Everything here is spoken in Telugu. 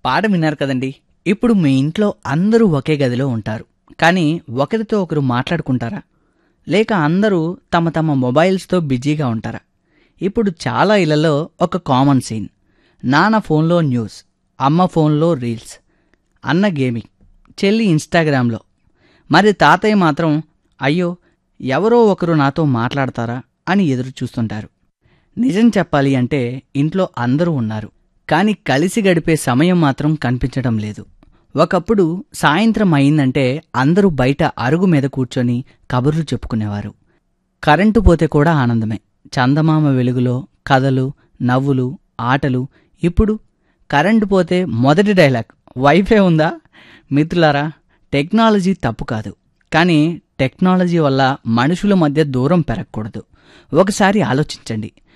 పాట విన్నారు కదండి ఇప్పుడు మీ ఇంట్లో అందరూ ఒకే గదిలో ఉంటారు కానీ ఒకరితో ఒకరు మాట్లాడుకుంటారా లేక అందరూ తమ తమ మొబైల్స్తో బిజీగా ఉంటారా ఇప్పుడు చాలా ఇళ్లలో ఒక కామన్ సీన్ నాన్న ఫోన్లో న్యూస్ అమ్మ ఫోన్లో రీల్స్ అన్న గేమింగ్ చెల్లి ఇన్స్టాగ్రామ్లో మరి తాతయ్య మాత్రం అయ్యో ఎవరో ఒకరు నాతో మాట్లాడతారా అని ఎదురు చూస్తుంటారు నిజం చెప్పాలి అంటే ఇంట్లో అందరూ ఉన్నారు కానీ కలిసి గడిపే సమయం మాత్రం కనిపించడం లేదు ఒకప్పుడు సాయంత్రం అయిందంటే అందరూ బయట అరుగు మీద కూర్చొని కబుర్లు చెప్పుకునేవారు కరెంటు పోతే కూడా ఆనందమే చందమామ వెలుగులో కథలు నవ్వులు ఆటలు ఇప్పుడు కరెంటు పోతే మొదటి డైలాగ్ వైఫై ఉందా మిత్రులారా టెక్నాలజీ తప్పు కాదు కానీ టెక్నాలజీ వల్ల మనుషుల మధ్య దూరం పెరగకూడదు ఒకసారి ఆలోచించండి